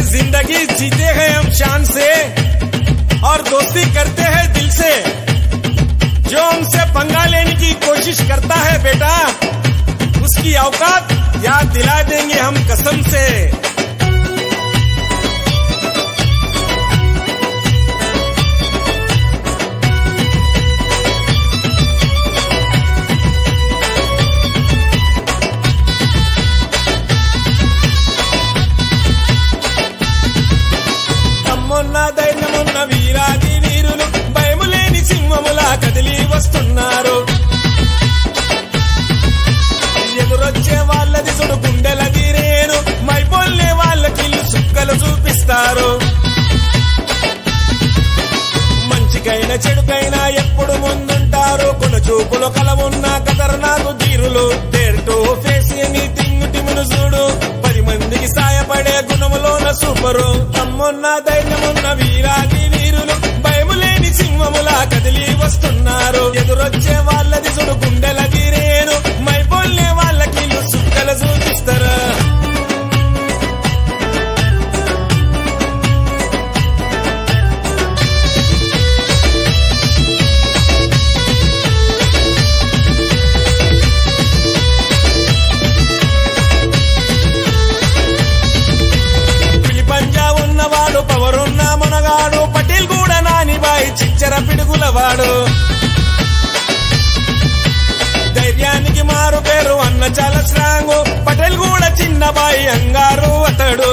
जिंदगी जीते हैं हम शान से और दोस्ती करते हैं दिल से जो हमसे पंगा लेने की कोशिश करता है बेटा उसकी औकात याद दिला देंगे हम कसम से తమ్మున్న ధైర్యమున్న వీరాది వీరులు భయములేని సింహములా కదిలి వస్తున్నారు ఎదురొచ్చే వాళ్ళది సుడు గుండెల తీరేను మైపోల్లే వాళ్ళకి సుక్కలు చూపిస్తారు మంచికైనా చెడుకైనా ఎప్పుడు ముందుంటారు కొన చూపులు కలవున్న కదర్నాకు తీరులు పేరుతో ఫేస్ ని తింగుటిమును చూడు పది మందికి సాయపడే గుణములోన సూపరు తమ్మున్న ధైర్యమున్న వీరాది వీరులు భయములేని సింహములా కదిలి వస్తున్నారు ఎదురొచ్చే వాళ్ళది సుడు గుండెల తీరేను మైపోల్లే వాళ్ళకి సుక్కలు చూపిస్తారు పిలి పంజా ఉన్నవాడు పవరున్న మనగాడు పటేల్ కూడా నానిబాయి చిచ్చర పిడుగులవాడు ధైర్యానికి మారు పేరు అన్న చాలా స్ట్రాంగ్ పటేల్ కూడా చిన్నబాయి అంగారు అతడు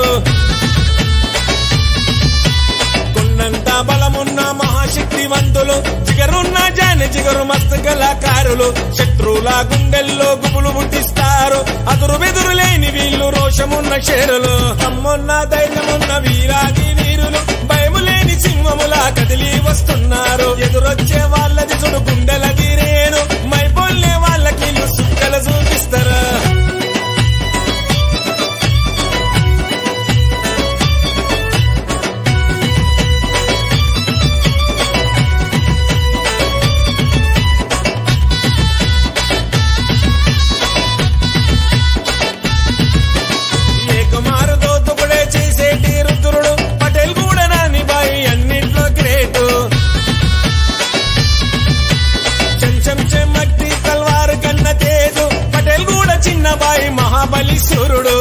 కొన్నంత బలమున్న మహాశక్తివంతులు జిగరున్న జాని జిగరు మస్తు కళాకారులు శత్రువుల గుండెల్లో గుబులు పుట్టిస్తారు అదురు బెదురు లేని వీళ్ళు రోషమున్న షేరులు తమ్మున్న ధైర్యమున్న వీరాది వీరులు భయము లేని సింహములా కదిలి వస్తున్నారు ఎదురొచ్చే వాళ్ళది చుడు గుండెల తీరేను మైపోల్లే వాళ్ళకి సుక్కల చూపిస్తారు ఏకమారు దోతుకుడే చేసేటి రుద్రుడు పటేల్ కూడా నాని బాయి అన్నిట్లో గ్రేటు చెంచం చెమ్మట్టి తల్వారు కన్న తేజు పటేల్ కూడా చిన్న బాయి మహాబలి సూర్యుడు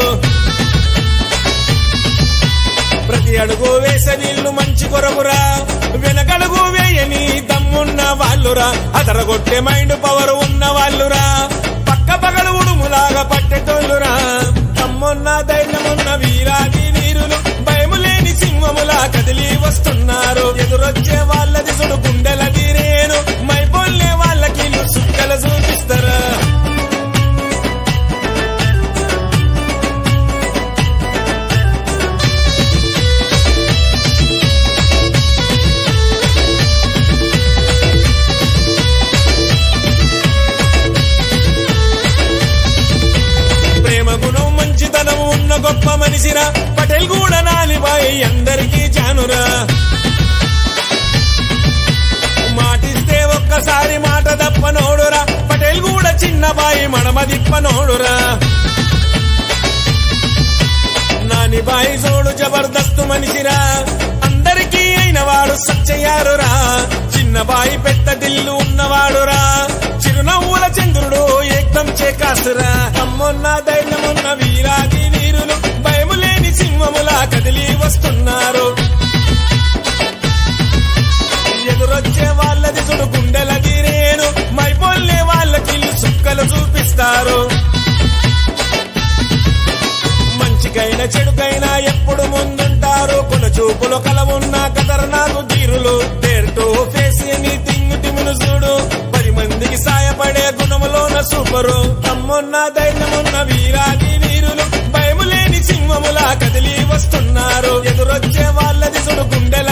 ప్రతి అడుగు వేసే వీళ్ళు మంచి కొరకురా వెనకడుగు వేయని దమ్మున్న వాళ్ళురా అదరగొట్టే మైండ్ పవర్ ఉన్న వాళ్ళురా పక్క పగలు ఉడుములాగా పట్టేటోళ్ళురా తమ్మున్న ధైర్యమున్న వీరాది వీరులు భయము లేని సింహములా కదిలి వస్తున్నారు ఎదురొచ్చే వాళ్ళది సుడు గుండెల తీరేను మైపోల్లే వాళ్ళకి సుక్కల చూపిస్తారా ప్రేమ గుణం మంచితనం ఉన్న గొప్ప మనిషిరా పటేల్ కూడా నాలిబాయి అందరికీ జానురా మాటిస్తే ఒక్కసారి మాట తప్పనోడురా పటేల్ కూడా చిన్నబాయి మడమ దిప్పనోడురా నాని బాయి జోడు జబర్దస్త్ మనిషిరా అందరికీ అయిన వాడు సచ్చయ్యారురా చిన్న బాయి పెద్ద దిల్లు ఉన్నవాడురా చిరునవ్వుల చంద్రుడు ఏకం చేకాసురా తమ్మున్న ధైర్యమున్న వీరాది వీరులు భయము లేని సింహములా కదిలి వస్తున్నారు ఎదురొచ్చే వాళ్ళది చూడు గుండెల తీరేను మైపోల్లే వాళ్ళకి సుక్కలు చూపిస్తారు మంచికైనా చెడుకైనా ఎప్పుడు ముందుంటారు కొన చూపులు కలవున్న కదర్నాకు తీరులు పేరుతో ఫేస్ ని తింగుటిమును చూడు పది మందికి సాయపడే గుణములోన సూపరు తమ్మున్న ధైర్యమున్న వీరాది వీరులు భయము లేని సింహములా కదిలి వస్తున్నారు ఎదురొచ్చే వాళ్ళది చూడు గుండెల